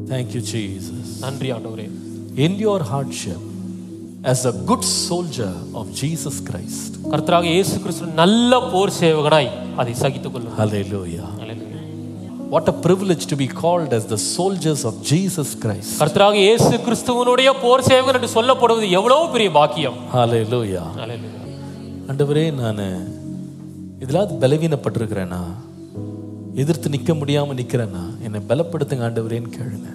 Thank you, Jesus. நன்றி ஆண்டவரே In your hardship, as a good soldier of Jesus Christ, கர்த்தராக இயேசு கிறிஸ்து நல்ல போர் சேவகனாய் அதை சகித்துக் கொள்ளும் hallelujah. Hallelujah. What a privilege to be called as the soldiers of Jesus Christ. கர்த்தராக இயேசு கிறிஸ்துவனுடைய போர் சேவகன் என்று சொல்லப்படுவது எவ்வளவு பெரிய பாக்கியம் Hallelujah. Hallelujah. ஆண்டவரே நான் இதிலாவது பலவீனப்பட்டிருக்கிறேனா எதிர்த்து நிற்க முடியாம நிக்கிறேனா என்னை பலப்படுத்துங்க ஆண்டவரேன்னு கேளுங்க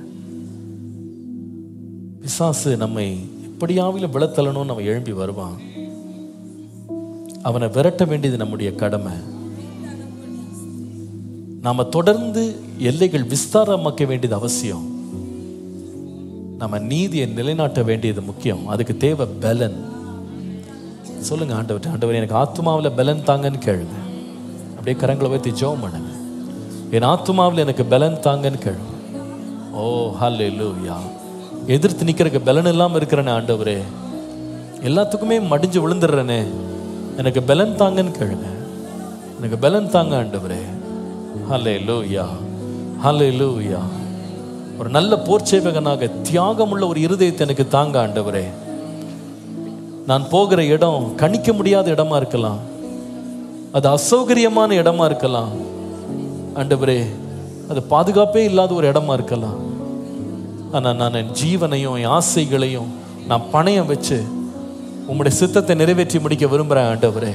பிசாசு நம்மை எப்படியாவிலும் விழத்தள்ளணும்னு அவன் எழும்பி வருவான் அவனை விரட்ட வேண்டியது நம்முடைய கடமை நாம தொடர்ந்து எல்லைகள் விஸ்தாரமாக்க வேண்டியது அவசியம் நம்ம நீதியை நிலைநாட்ட வேண்டியது முக்கியம் அதுக்கு தேவை பலன் சொல்லுங்க ஆண்டவர் ஆண்டவர் எனக்கு ஆத்மாவில் பலன் தாங்கன்னு கேளுங்க அப்படியே கரங்களை வைத்து ஜெபம் பண்ணுங்க என் ஆத்மாவில் எனக்கு பலன் தாங்கன்னு கேளுங்க ஓ ஹல்லேலூயா எதிர்த்து நிக்கிறதுக்கு பலன் இல்லாம இருக்கிறேனே ஆண்டவரே எல்லாத்துக்குமே மடிஞ்சு விழுந்துடுறேனே எனக்கு பலன் தாங்கன்னு கேளுங்க எனக்கு பலன் தாங்க ஆண்டவரே ஹல்லேலூயா ஹல்லேலூயா ஒரு நல்ல போர்ச்சேவகனாக தியாகமுள்ள ஒரு இருதயத்தை எனக்கு தாங்க ஆண்டவரே நான் போகிற இடம் கணிக்க முடியாத இடமா இருக்கலாம் அது அசௌகரியமான இடமா இருக்கலாம் ஆண்டவரே அது பாதுகாப்பே இல்லாத ஒரு இடமா இருக்கலாம் ஆனா நான் என் ஜீவனையும் என் ஆசைகளையும் நான் பணையம் வச்சு உம்முடைய சித்தத்தை நிறைவேற்றி முடிக்க விரும்புறேன் ஆண்டவரே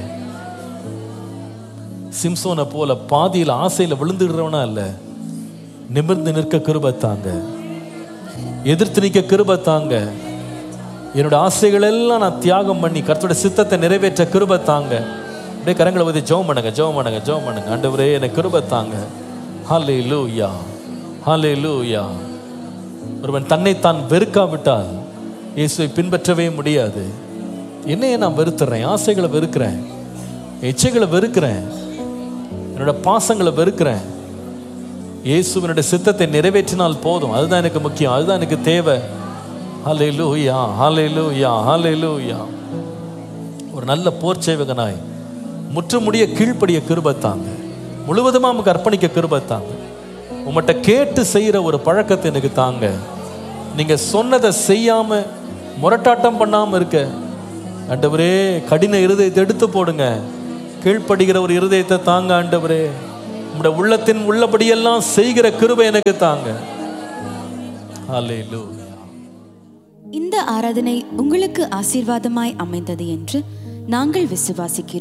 சிம்சோனை போல பாதியில் ஆசையில விழுந்துடுறவனா இல்ல நிமிர்ந்து நிற்க கிருபை தாங்க எதிர்த்து நிற்க கிருபை தாங்க என்னோட ஆசைகள் எல்லாம் நான் தியாகம் பண்ணி கர்த்தரோட சித்தத்தை நிறைவேற்ற கிருபை தாங்க அப்படியே கரங்களை வந்து ஜெபம் பண்ணுங்க ஜெபம் பண்ணுங்க ஜெபம் பண்ணுங்க ஆண்டவரே எனக்கு கிருபை தாங்க ஹாலே லூயா ஹாலே லூயா ஒருவன் தன்னைத்தான் வெறுக்காவிட்டால் இயேசுவை பின்பற்றவே முடியாது என்னையே நான் வெறுத்துறேன் ஆசைகளை வெறுக்கிறேன் இச்சைகளை வெறுக்கிறேன் என்னோட பாசங்களை வெறுக்கிறேன் இயேசுவினுடைய சித்தத்தை நிறைவேற்றினால் போதும் அதுதான் எனக்கு முக்கியம் அதுதான் எனக்கு தேவை ஹalleluya ஹalleluya ஹalleluya ஒரு நல்ல போர் சேவகனாய் முற்றுமுடிய கீழ்ப்படிய கிருபத்தாங்க முழுவதுமா நமக்கு அர்ப்பணிக்க கிருபத்தாங்க உமட்ட கேட்டு செய்யற ஒரு பழக்கத்தை எனக்கு தாங்க நீங்க சொன்னதை செய்யாம முரட்டாட்டம் பண்ணாம இருக்க ஆண்டவரே கடின இருதயத்தை எடுத்து போடுங்க கீழ்ப்படுகிற ஒரு இருதயத்தை தாங்க ஆண்டவரே உம்முடைய உள்ளத்தின் உள்ளபடியெல்லாம் செய்கிற கிருபை எனக்கு தாங்க ஹalleluya இந்த ஆராதனை உங்களுக்கு ஆசீர்வாதமாய் அமைந்தது என்று நாங்கள் விசுவாசிக்கிறோம்